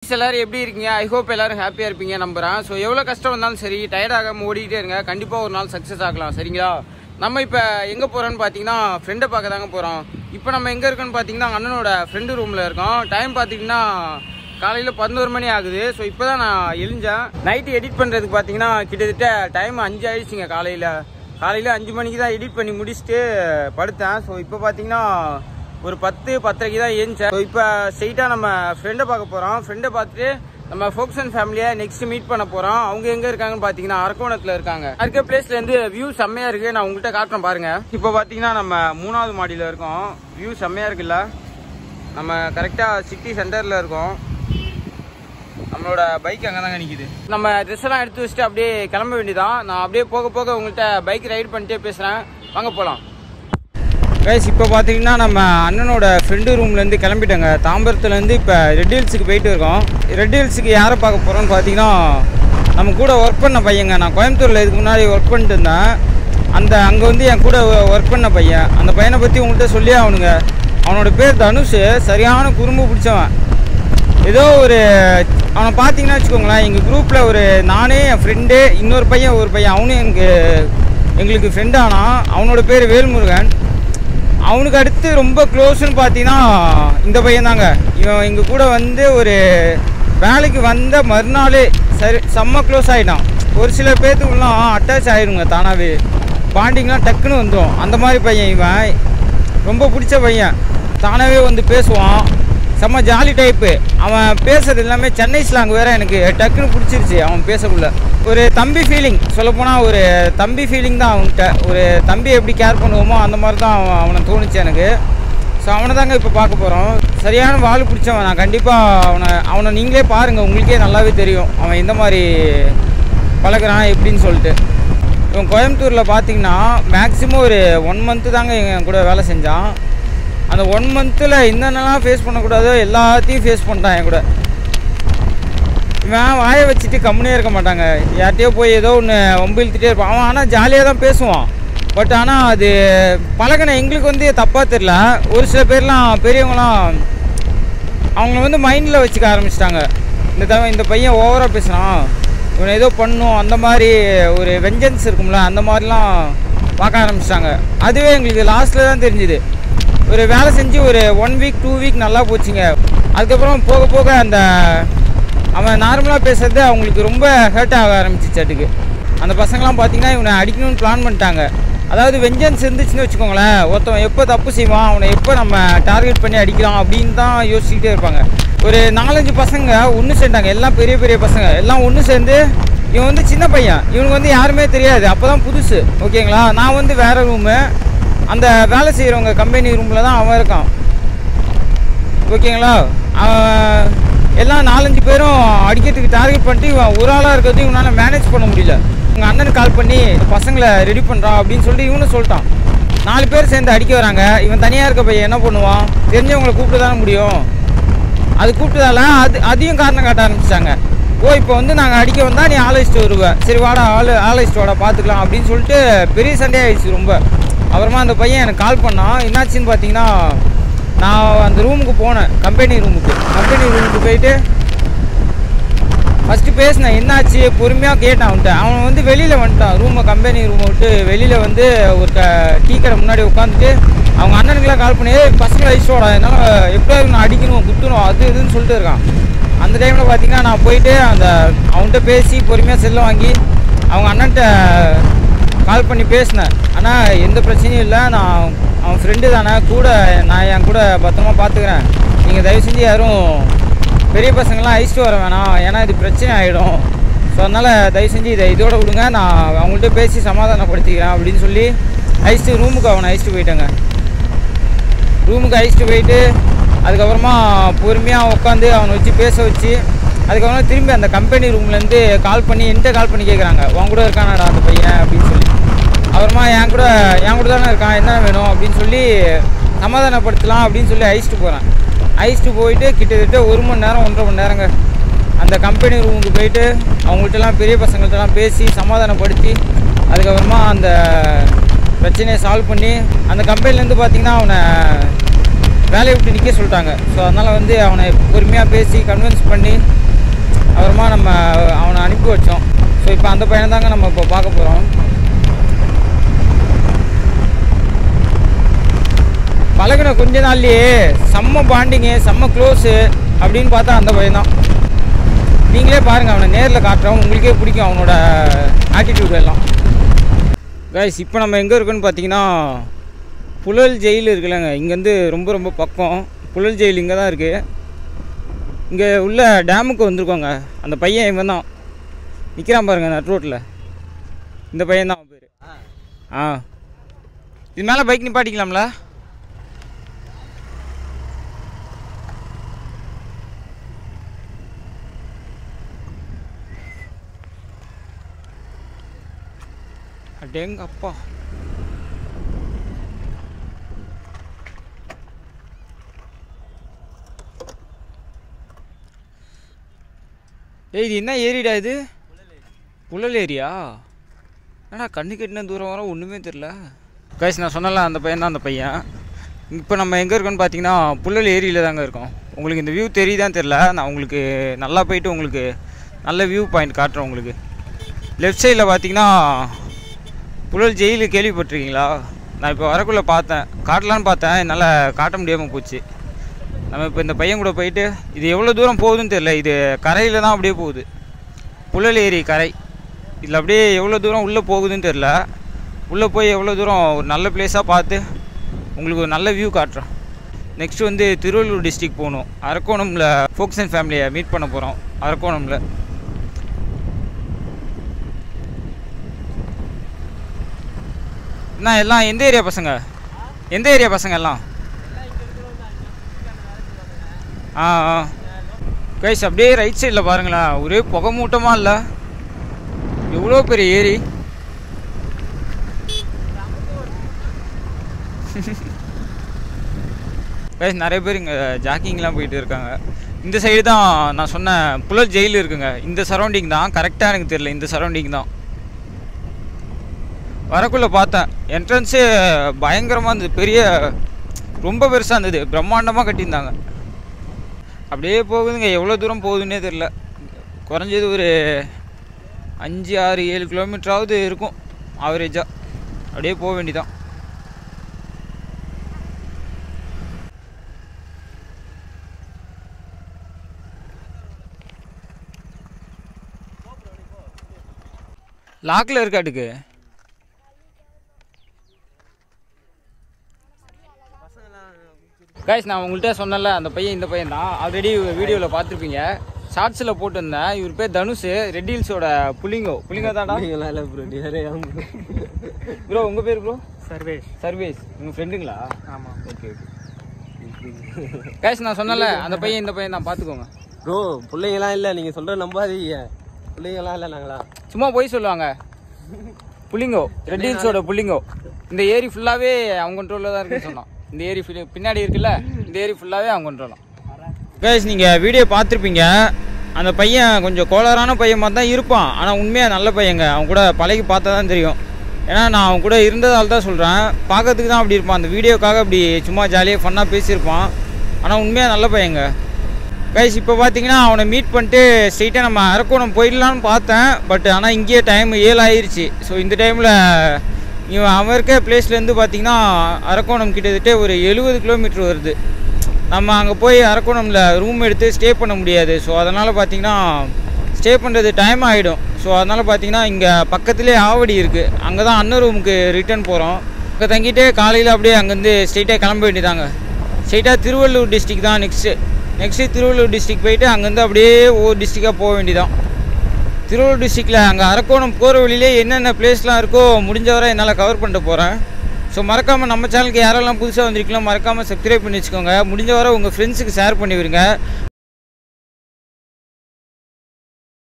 guys எல்லாரும் எப்படி இருக்கீங்க ஐ ஹோப் எல்லாரும் ஹாப்பியாக இருப்பீங்க நம்புறேன் ஸோ எவ்வளோ கஷ்டம் வந்தாலும் சரி டயர்ட் ஆகாமல் ஓடிக்கிட்டே இருங்க கண்டிப்பாக ஒரு நாள் சக்ஸஸ் ஆகலாம் சரிங்களா நம்ம இப்போ எங்கே போகிறோன்னு பார்த்தீங்கன்னா ஃப்ரெண்டை பார்க்க தாங்க போகிறோம் இப்போ நம்ம எங்கே இருக்கோன்னு பார்த்தீங்கன்னா அண்ணனோட ஃப்ரெண்டு ரூமில் இருக்கோம் டைம் பார்த்தீங்கன்னா காலையில் பதினோரு மணி ஆகுது ஸோ இப்போ தான் நான் எழுஞ்சேன் நைட்டு எடிட் பண்ணுறதுக்கு பார்த்தீங்கன்னா கிட்டத்தட்ட டைம் அஞ்சு ஆயிடுச்சுங்க காலையில் காலையில் அஞ்சு மணிக்கு தான் எடிட் பண்ணி முடிச்சுட்டு படுத்தேன் ஸோ இப்போ பார்த்தீங்கன்னா ஒரு பத்து பத்தரைக்கு தான் ஏஞ்சேன் ஸோ இப்போ ஸ்ட்ரெயிட்டாக நம்ம ஃப்ரெண்டை பார்க்க போகிறோம் ஃப்ரெண்டை பார்த்துட்டு நம்ம ஃபோக்ஸ் அண்ட் ஃபேமிலியை நெக்ஸ்ட் மீட் பண்ண போகிறோம் அவங்க எங்கே இருக்காங்கன்னு பார்த்தீங்கன்னா அரக்கோணத்தில் இருக்காங்க இருக்க பிளேஸ்லேருந்து வியூ செம்மையாக இருக்குது நான் உங்கள்கிட்ட காட்டுறேன் பாருங்க இப்போ பார்த்தீங்கன்னா நம்ம மூணாவது மாடியில் இருக்கோம் வியூ செம்மையாக இருக்குல்ல நம்ம கரெக்டாக சிட்டி சென்டரில் இருக்கோம் நம்மளோட பைக் அங்கே தாங்க நிற்கிது நம்ம ட்ரெஸ் எல்லாம் எடுத்து வச்சுட்டு அப்படியே கிளம்ப வேண்டியதான் நான் அப்படியே போக போக உங்கள்கிட்ட பைக் ரைட் பண்ணிட்டே பேசுகிறேன் வாங்க போகலாம் கைஸ் இப்போ பார்த்தீங்கன்னா நம்ம அண்ணனோட ஃப்ரெண்டு ரூம்லேருந்து கிளம்பிட்டேங்க தாம்பரத்துலேருந்து இப்போ ரெட் ஹில்ஸுக்கு போயிட்டு இருக்கோம் ரெட் ஹில்ஸுக்கு யாரை பார்க்க போகிறோம்னு பார்த்தீங்கன்னா நம்ம கூட ஒர்க் பண்ண பையங்க நான் கோயம்புத்தூரில் இதுக்கு முன்னாடி ஒர்க் பண்ணிட்டு இருந்தேன் அந்த அங்கே வந்து என் கூட ஒர்க் பண்ண பையன் அந்த பையனை பற்றி உங்கள்கிட்ட சொல்லியே அவனுங்க அவனோட பேர் தனுஷ் சரியான குறும்பு பிடிச்சவன் ஏதோ ஒரு அவனை பார்த்தீங்கன்னா வச்சுக்கோங்களேன் எங்கள் குரூப்பில் ஒரு நானே என் ஃப்ரெண்டு இன்னொரு பையன் ஒரு பையன் அவனும் எனக்கு எங்களுக்கு ஃப்ரெண்ட் ஆனான் அவனோட பேர் வேல்முருகன் அவனுக்கு அடுத்து ரொம்ப க்ளோஸ்னு பார்த்தீங்கன்னா இந்த பையன் தாங்க இவன் எங்கள் கூட வந்து ஒரு வேலைக்கு வந்த மறுநாளே சரி செம்ம க்ளோஸ் ஆகிட்டான் ஒரு சில பேர்த்துக்குலாம் அட்டாச் ஆயிருங்க தானாகவே பாண்டிங்லாம் டக்குன்னு வந்துடும் அந்த மாதிரி பையன் இவன் ரொம்ப பிடிச்ச பையன் தானாகவே வந்து பேசுவான் செம்ம ஜாலி டைப்பு அவன் பேசுறது எல்லாமே சென்னை ஸ்லாங் வேற எனக்கு டக்குன்னு பிடிச்சிருச்சு அவன் பேசக்குள்ள ஒரு தம்பி ஃபீலிங் சொல்லப்போனால் ஒரு தம்பி ஃபீலிங் தான் அவன்கிட்ட ஒரு தம்பி எப்படி கேர் பண்ணுவோமோ அந்த மாதிரி தான் அவன் அவனை தோணுச்சு எனக்கு ஸோ அவனை தாங்க இப்போ பார்க்க போகிறோம் சரியான வாழ் பிடிச்சவன் நான் கண்டிப்பாக அவனை அவனை நீங்களே பாருங்கள் உங்களுக்கே நல்லாவே தெரியும் அவன் எந்த மாதிரி பழகுறான் எப்படின்னு சொல்லிட்டு இவன் கோயம்புத்தூரில் பார்த்தீங்கன்னா மேக்ஸிமம் ஒரு ஒன் மந்த்து தாங்க என் கூட வேலை செஞ்சான் அந்த ஒன் மந்த்தில் என்னென்னலாம் ஃபேஸ் பண்ணக்கூடாதோ எல்லாத்தையும் ஃபேஸ் பண்ணிட்டான் என் கூட இவன் வாயை வச்சுட்டு கம்முனே இருக்க மாட்டாங்க யார்கிட்டயோ போய் ஏதோ ஒன்று வம்பு இழுத்துட்டே இருப்பான் அவன் ஆனால் ஜாலியாக தான் பேசுவான் பட் ஆனால் அது பழகின எங்களுக்கு வந்து தப்பாக தெரில ஒரு சில பேர்லாம் பெரியவங்களாம் அவங்கள வந்து மைண்டில் வச்சுக்க ஆரம்பிச்சிட்டாங்க இந்த தவிர இந்த பையன் ஓவராக பேசுகிறான் இவனை ஏதோ பண்ணும் அந்த மாதிரி ஒரு வெஞ்சன்ஸ் இருக்கும்ல அந்த மாதிரிலாம் பார்க்க ஆரம்பிச்சிட்டாங்க அதுவே எங்களுக்கு லாஸ்ட்டில் தான் தெரிஞ்சுது ஒரு வேலை செஞ்சு ஒரு ஒன் வீக் டூ வீக் நல்லா போச்சுங்க அதுக்கப்புறம் போக போக அந்த அவன் நார்மலாக பேசுறது அவங்களுக்கு ரொம்ப ஹர்ட் ஆக ஆரம்பிச்சிச்சாட்டுக்கு அந்த பசங்களாம் பார்த்தீங்கன்னா இவனை அடிக்கணும்னு பிளான் பண்ணிட்டாங்க அதாவது வெஞ்சன்ஸ் இருந்துச்சுன்னு வச்சுக்கோங்களேன் ஒருத்தவன் எப்போ தப்பு செய்வான் அவனை எப்போ நம்ம டார்கெட் பண்ணி அடிக்கலாம் அப்படின்னு தான் யோசிச்சுக்கிட்டே இருப்பாங்க ஒரு நாலஞ்சு பசங்க ஒன்று சேர்ந்தாங்க எல்லாம் பெரிய பெரிய பசங்க எல்லாம் ஒன்று சேர்ந்து இவன் வந்து சின்ன பையன் இவனுக்கு வந்து யாருமே தெரியாது அப்போ தான் புதுசு ஓகேங்களா நான் வந்து வேறு ரூமு அந்த வேலை செய்கிறவங்க கம்பெனி ரூமில் தான் அவன் இருக்கான் ஓகேங்களா அவன் எல்லாம் நாலஞ்சு பேரும் அடிக்கிறதுக்கு டார்கெட் பண்ணிட்டு இவன் ஒரு ஆளாக இருக்கிறது இவனால் மேனேஜ் பண்ண முடியல உங்கள் அண்ணனுக்கு கால் பண்ணி பசங்களை ரெடி பண்ணுறான் அப்படின்னு சொல்லிட்டு இவனும் சொல்லிட்டான் நாலு பேர் சேர்ந்து அடிக்க வராங்க இவன் தனியாக இருக்க பையன் என்ன பண்ணுவான் தெரிஞ்சவங்களை கூப்பிட்டு தானே முடியும் அது கூப்பிட்டதால அது அதையும் காரணம் காட்ட ஆரம்பிச்சிட்டாங்க ஓ இப்போ வந்து நாங்கள் அடிக்க வந்தால் நீ ஆலோசிச்சு வருவேன் சரி வாடா ஆளு ஆலோசிச்சு வாடா பார்த்துக்கலாம் அப்படின்னு சொல்லிட்டு பெரிய சண்டே ஆயிடுச்சு ரொம்ப அப்புறமா அந்த பையன் எனக்கு கால் பண்ணான் என்னாச்சுன்னு பார்த்தீங்கன்னா நான் அந்த ரூமுக்கு போனேன் கம்பெனி ரூமுக்கு கம்பெனி ரூமுக்கு போயிட்டு ஃபஸ்ட்டு பேசினேன் என்னாச்சு பொறுமையாக கேட்டான் அவன்கிட்ட அவன் வந்து வெளியில் வந்துட்டான் ரூமை கம்பெனி ரூமை விட்டு வெளியில் வந்து ஒரு க டீ கடை முன்னாடி உட்காந்துட்டு அவங்க அண்ணனுக்குலாம் கால் பண்ணி "ஏய், பசங்களை அழிச்சோடா என்னால் எப்படியாவது நான் அடிக்கணும் குத்தணும் அது இதுன்னு சொல்லிட்டு இருக்கான் அந்த டைமில் பார்த்தீங்கன்னா நான் போயிட்டு அந்த அவன்கிட்ட பேசி பொறுமையாக செல்ல வாங்கி அவங்க அண்ணன்ட்ட கால் பண்ணி பேசினேன் ஆனால் எந்த பிரச்சனையும் இல்லை நான் அவன் ஃப்ரெண்டு தானே கூட நான் என் கூட பத்திரமா பார்த்துக்கிறேன் நீங்கள் தயவு செஞ்சு யாரும் பெரிய பசங்களாம் அழிச்சிட்டு வர வேணாம் ஏன்னா இது பிரச்சனை ஆகிடும் ஸோ அதனால் தயவு செஞ்சு இதை இதோட விடுங்க நான் அவங்கள்ட்ட பேசி சமாதானப்படுத்திக்கிறேன் அப்படின்னு சொல்லி அழிச்சிட்டு ரூமுக்கு அவனை அழிச்சிட்டு போயிட்டேங்க ரூமுக்கு அழிச்சிட்டு போயிட்டு அதுக்கப்புறமா பொறுமையாக உட்காந்து அவனை வச்சு பேச வச்சு அதுக்கப்புறம் திரும்பி அந்த கம்பெனி ரூம்லேருந்து கால் பண்ணி என்கிட்ட கால் பண்ணி கேட்குறாங்க உன் கூட இருக்கானாடா அந்த பையன் அப்படின்னு சொல்லி அப்புறமா என் கூட என் கூட தானே இருக்கான் என்ன வேணும் அப்படின்னு சொல்லி சமாதானப்படுத்தலாம் அப்படின்னு சொல்லி அழிச்சிட்டு போகிறேன் அழிச்சிட்டு போயிட்டு கிட்டத்தட்ட ஒரு மணி நேரம் ஒன்றரை மணி நேரங்க அந்த கம்பெனி ரூமுக்கு போயிட்டு அவங்கள்ட்டலாம் பெரிய பசங்கள்ட்டலாம் பேசி சமாதானப்படுத்தி அதுக்கப்புறமா அந்த பிரச்சனையை சால்வ் பண்ணி அந்த கம்பெனிலேருந்து பார்த்தீங்கன்னா அவனை வேலையை விட்டு நிற்க சொல்லிட்டாங்க ஸோ அதனால் வந்து அவனை பொறுமையாக பேசி கன்வின்ஸ் பண்ணி அப்புறமா நம்ம அவனை அனுப்பி வச்சோம் ஸோ இப்போ அந்த பையனை தாங்க நம்ம இப்போ பார்க்க போகிறோம் பழகின கொஞ்ச நாள்லயே செம்ம பாண்டிங்கு செம்ம க்ளோஸு அப்படின்னு பார்த்தா அந்த பையன் தான் நீங்களே பாருங்கள் அவனை நேரில் காட்டுறோம் உங்களுக்கே பிடிக்கும் அவனோட ஆட்டிடியூட் எல்லாம் கைஸ் இப்போ நம்ம எங்கே இருக்கோன்னு பார்த்தீங்கன்னா புழல் ஜெயில் இருக்குல்லங்க இங்கேருந்து ரொம்ப ரொம்ப பக்கம் புழல் ஜெயில் இங்கே தான் இருக்குது இங்கே உள்ள டேமுக்கு வந்திருக்கோங்க அந்த பையன் இவன் தான் நிற்கிறான் பாருங்க நட் ரோட்டில் இந்த பையன் தான் அவன் பேர் ஆ இது மேலே பைக் நிப்பாட்டிக்கலாம்ல அடேங்க அப்பா ஏய் இது என்ன ஏரிடா இது புழல் ஏரியா என்னடா கண்ணு கட்டின தூரம் வர ஒன்றுமே தெரில கைஸ் நான் சொன்னல அந்த பையன் தான் அந்த பையன் இப்போ நம்ம எங்கே இருக்கோன்னு பார்த்தீங்கன்னா புழல் ஏரியில் தாங்க இருக்கோம் உங்களுக்கு இந்த வியூ தெரியுதான்னு தெரில நான் உங்களுக்கு நல்லா போயிட்டு உங்களுக்கு நல்ல வியூ பாயிண்ட் காட்டுறேன் உங்களுக்கு லெஃப்ட் சைடில் பார்த்தீங்கன்னா புழல் ஜெயிலு கேள்விப்பட்டிருக்கீங்களா நான் இப்போ வரக்குள்ளே பார்த்தேன் காட்டலான்னு பார்த்தேன் என்னால் காட்ட முடியாமல் போச்சு நம்ம இப்போ இந்த பையன் கூட போயிட்டு இது எவ்வளோ தூரம் போகுதுன்னு தெரியல இது கரையில் தான் அப்படியே போகுது புழல் ஏரி கரை இதில் அப்படியே எவ்வளோ தூரம் உள்ளே போகுதுன்னு தெரில உள்ளே போய் எவ்வளோ தூரம் ஒரு நல்ல பிளேஸாக பார்த்து உங்களுக்கு ஒரு நல்ல வியூ காட்டுறேன் நெக்ஸ்ட் வந்து திருவள்ளூர் டிஸ்ட்ரிக் போகணும் அரக்கோணமில் ஃபோக்ஸ் அண்ட் ஃபேமிலியை மீட் பண்ண போகிறோம் அரக்கோணமில் என்ன எல்லாம் எந்த ஏரியா பசங்க எந்த ஏரியா பசங்க எல்லாம் ஆ ஆ கைஸ் அப்படியே ரைட் சைடில் பாருங்களேன் ஒரே புகை மூட்டமாக இல்லை எவ்வளோ பெரிய ஏரி கைஸ் நிறைய பேர் இங்கே ஜாக்கிங்லாம் போயிட்டு இருக்காங்க இந்த சைடு தான் நான் சொன்ன புலர் ஜெயில் இருக்குங்க இந்த சரௌண்டிங் தான் கரெக்டாக எனக்கு தெரியல இந்த சரௌண்டிங் தான் வரக்குள்ளே பார்த்தேன் என்ட்ரன்ஸே பயங்கரமாக இருந்தது பெரிய ரொம்ப பெருசாக இருந்தது பிரம்மாண்டமாக கட்டியிருந்தாங்க அப்படியே போகுதுங்க எவ்வளோ தூரம் போகுதுன்னே தெரில குறைஞ்சது ஒரு அஞ்சு ஆறு ஏழு கிலோமீட்டராவது இருக்கும் ஆவரேஜாக அப்படியே போக வேண்டியதான் லாக்கில் இருக்காட்டுக்கு கைஸ் நான் உங்கள்கிட்ட சொன்னல அந்த பையன் இந்த பையன் தான் ஆல்ரெடி வீடியோவில் பார்த்துருப்பீங்க ஷார்ட்ஸில் போட்டிருந்தேன் இவர் பேர் தனுஷ் ரெட் ஹில்ஸோட புலிங்கோ புலிங்கோ தான்டா இல்ல ப்ரோ நேரே ப்ரோ உங்கள் பேர் ப்ரோ சர்வேஷ் சர்வேஸ் உங்கள் ஃப்ரெண்டுங்களா ஆமா ஓகே ஓகே கைஸ் நான் சொன்னல அந்த பையன் இந்த பையன் தான் பார்த்துக்கோங்க ப்ரோ பிள்ளைங்களாம் இல்ல நீங்க சொல்ற நம்பாதீங்க பிள்ளைங்களாம் இல்ல நாங்களா சும்மா போய் சொல்லுவாங்க புலிங்கோ ரெட் ஹில்ஸோட புலிங்கோ இந்த ஏரி ஃபுல்லாகவே அவங்க கண்ட்ரோலில் தான் இருக்குன்னு சொன்னான் இந்த ஏரி பின்னாடி இருக்குல்ல இந்த ஏரி ஃபுல்லாகவே அவங்க கண்ட்ரோல் தான் கைஸ் நீங்கள் வீடியோ பார்த்துருப்பீங்க அந்த பையன் கொஞ்சம் கோளாறான பையன் மாதிரி தான் இருப்பான் ஆனால் உண்மையாக நல்ல பையங்க அவன் கூட பழகி பார்த்தா தான் தெரியும் ஏன்னா நான் அவன் கூட இருந்ததால் தான் சொல்கிறேன் பார்க்கறதுக்கு தான் அப்படி இருப்பான் அந்த வீடியோக்காக அப்படி சும்மா ஜாலியாக ஃபன்னாக பேசியிருப்பான் ஆனால் உண்மையாக நல்ல பையங்க கைஸ் இப்போ பார்த்தீங்கன்னா அவனை மீட் பண்ணிட்டு ஸ்ட்ரெயிட்டாக நம்ம அரக்கோணம் போயிடலான்னு பார்த்தேன் பட் ஆனால் இங்கேயே டைம் ஏழு ஆயிருச்சு ஸோ இந்த டைமில் இவன் அவன் இருக்க பிளேஸ்லேருந்து பார்த்தீங்கன்னா அரக்கோணம் கிட்டத்தட்ட ஒரு எழுபது கிலோமீட்டர் வருது நம்ம அங்கே போய் அரக்கோணமில் ரூம் எடுத்து ஸ்டே பண்ண முடியாது ஸோ அதனால் பார்த்தீங்கன்னா ஸ்டே பண்ணுறது டைம் ஆகிடும் ஸோ அதனால் பார்த்தீங்கன்னா இங்கே பக்கத்துலேயே ஆவடி இருக்குது அங்கே தான் அண்ணன் ரூமுக்கு ரிட்டர்ன் போகிறோம் அங்கே தங்கிட்டு காலையில் அப்படியே அங்கேருந்து ஸ்ட்ரெயிட்டாக கிளம்ப வேண்டியதாங்க ஸ்ட்ரெயிட்டாக திருவள்ளூர் டிஸ்ட்ரிக் தான் நெக்ஸ்ட்டு நெக்ஸ்ட்டு திருவள்ளூர் டிஸ்ட்ரிக் போயிட்டு அங்கேருந்து அப்படியே ஒவ்வொரு டிஸ்ட்ரிக்டாக போக வேண்டியதான் திருவள்ளூர் டிஸ்ட்ரிக்டில் அங்கே அரக்கோணம் போகிற வழியிலே என்னென்ன பிளேஸ்லாம் இருக்கோ முடிஞ்ச வரை என்னால் கவர் பண்ணிட்டு போகிறேன் ஸோ மறக்காமல் நம்ம சேனலுக்கு யாரெல்லாம் புதுசாக வந்திருக்கலாம் மறக்காமல் சப்ஸ்கிரைப் பண்ணி வச்சுக்கோங்க முடிஞ்ச வரை உங்கள் ஃப்ரெண்ட்ஸுக்கு ஷேர் பண்ணி விடுங்க